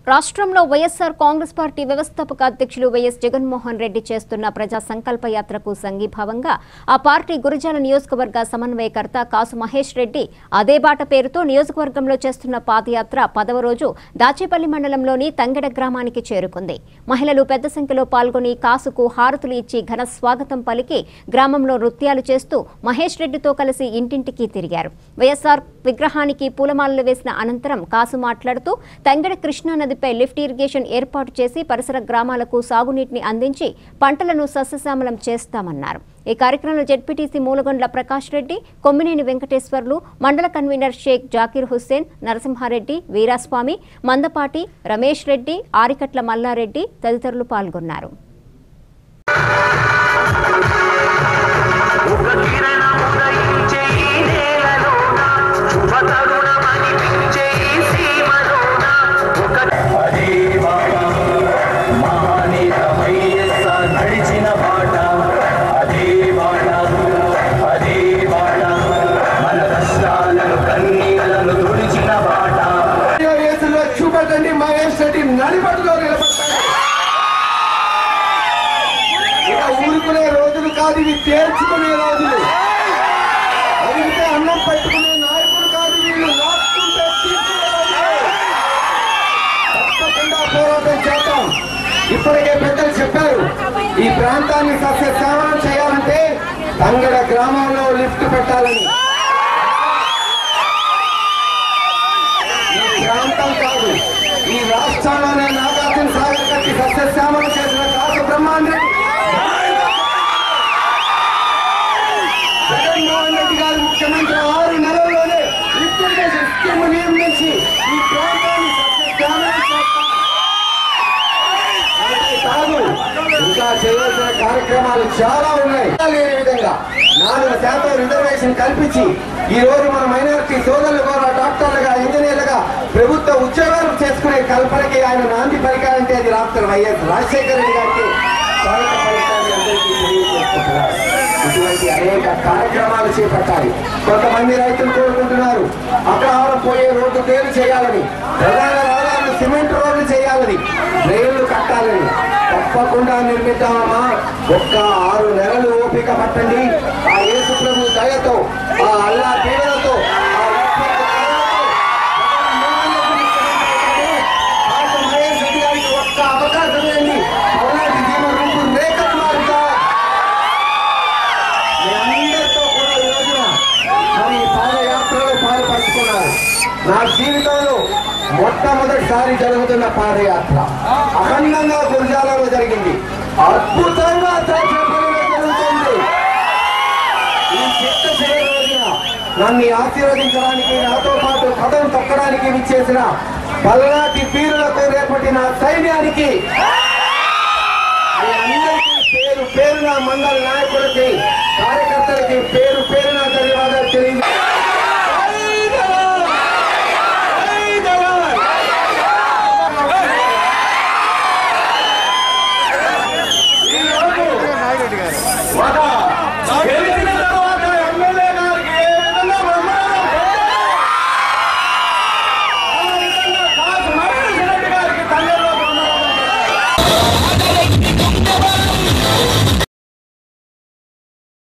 రాష్ట్రంలో వైఎస్సార్ కాంగ్రెస్ పార్టీ వ్యవస్థాపక అధ్యక్షులు వైఎస్ జగన్మోహన్ రెడ్డి చేస్తున్న ప్రజా సంకల్ప యాత్రకు సంఘీభావంగా ఆ పార్టీ గురజాల నియోజకవర్గ సమన్వయకర్త కాసు మహేష్ రెడ్డి అదే బాట పేరుతో నియోజకవర్గంలో చేస్తున్న పాదయాత్ర పదవ రోజు దాచేపల్లి మండలంలోని తంగెడ గ్రామానికి చేరుకుంది మహిళలు పెద్ద సంఖ్యలో పాల్గొని కాసుకు హారతులు ఇచ్చి ఘన స్వాగతం పలికి గ్రామంలో నృత్యాలు చేస్తూ మహేష్ రెడ్డితో కలిసి ఇంటింటికి తిరిగారు వైఎస్సార్ విగ్రహానికి పూలమాలలు వేసిన అనంతరం కాసు మాట్లాడుతూ తంగెడ కృష్ణానదిపై లిఫ్ట్ ఇరిగేషన్ ఏర్పాటు చేసి పరిసర గ్రామాలకు సాగునీటిని అందించి పంటలను సస్యశ్యామలం చేస్తామన్నారు ఈ కార్యక్రమంలో జెడ్పీటీసీ మూలగొండ్ల ప్రకాష్ రెడ్డి కొమ్మినేని వెంకటేశ్వర్లు మండల కన్వీనర్ షేక్ జాకీర్ హుస్సేన్ నరసింహారెడ్డి వీరాస్వామి మందపాటి రమేష్ రెడ్డి ఆరికట్ల మల్లారెడ్డి తదితరులు పాల్గొన్నారు ఒక కిరణముదయించే ఈ నేలలోన శుభ తరుణమనిపించే ఈ సీమలోన ఒక అదే బాట మహానేత వైఎస్ఆర్ నడిచిన బాట అదే బాట అదే బాట మన కష్టాలను కన్నీళ్లను తుడిచిన బాట వేసులో చూపట్టండి మహేష్ రెడ్డి నడిపట్టులో నిలబడతాడు ఇక ఊరుకునే రోజులు కాదు ఇవి తేల్చుకునే రోజులు అడిగితే అన్నం పెట్టుకునే నాయకులు కాదు వీళ్ళు లాక్కుంటే తీసుకునే రోజులు. తప్పకుండా పోరాటం చేద్దాం ఇప్పటికే పెద్దలు చెప్పారు ఈ ప్రాంతాన్ని సస్యశ్యామలం చేయాలంటే తంగడ గ్రామంలో లిఫ్ట్ పెట్టాలని ఈ ప్రాంతం కాదు ఈ రాష్ట్రంలోనే నాగార్జున సాగర్ కట్టి సస్యశ్యామలం చేసిన కాసు బ్రహ్మాండ జగన్మోహన్ రెడ్డి గారు ముఖ్యమంత్రి ఆరు నెలల్లోనే లిక్విడేషన్ స్కీమ్ నియమించి ఈ ప్రాంతాన్ని సస్యశ్యామలం చేస్తారు అలాగే కాదు ఇంకా చేయవలసిన కార్యక్రమాలు చాలా ఉన్నాయి లేని విధంగా నాలుగు శాతం రిజర్వేషన్ కల్పించి ఈ రోజు మన మైనారిటీ సోదరులు కూడా డాక్టర్లుగా ఇంజనీర్లుగా ప్రభుత్వ ఉద్యోగాలు చేసుకునే కల్పనకి ఆయన నాంది పలికారంటే అది డాక్టర్ వైఎస్ రాజశేఖర రెడ్డి గారికి స్వాగత పలికారని అందరికీ తెలియజేసుకుంటున్నారు. ఇటువంటి అనేక కార్యక్రమాలు చేపట్టాలి కొంతమంది రైతులు కోరుకుంటున్నారు అగ్రహారం పోయే రోడ్డు తేలు చేయాలని ప్రధాన రహదారులు సిమెంట్ రోడ్లు చేయాలని రైళ్లు కట్టాలని తప్పకుండా నిర్మిద్దామమ్మా ఒక్క ఆరు నెలలు ఓపిక పట్టండి ఆ యేసు ప్రభు దయతో ఆ అల్లా దీవెనతో ఆ లక్ష్మీ దయతో డాక్టర్ మహేష్ రెడ్డి గారికి ఒక్క అవకాశం ఇవ్వండి పల్నాటి జీవన రూపు రేఖలు మారుతా మీరందరితో కూడా ఈ రోజున మరి ఈ పాదయాత్రలో పాల్పంచుకున్నారు నా జీవితంలో మొట్టమొదటిసారి జరుగుతున్న పాదయాత్ర అఖండంగా గురజాలలో జరిగింది అద్భుతంగా తాచేపల్లిలో జరుగుతుంది ఈ చిత్త చివరి రోజున నన్ను ఆశీర్వదించడానికి నాతో పాటు కథం తొక్కడానికి విచ్చేసిన పల్నాటి వీరులకు రేపటి నా సైన్యానికి మీ అందరికీ పేరు పేరున మండల నాయకులకి కార్యకర్తలకి పేరు పేరు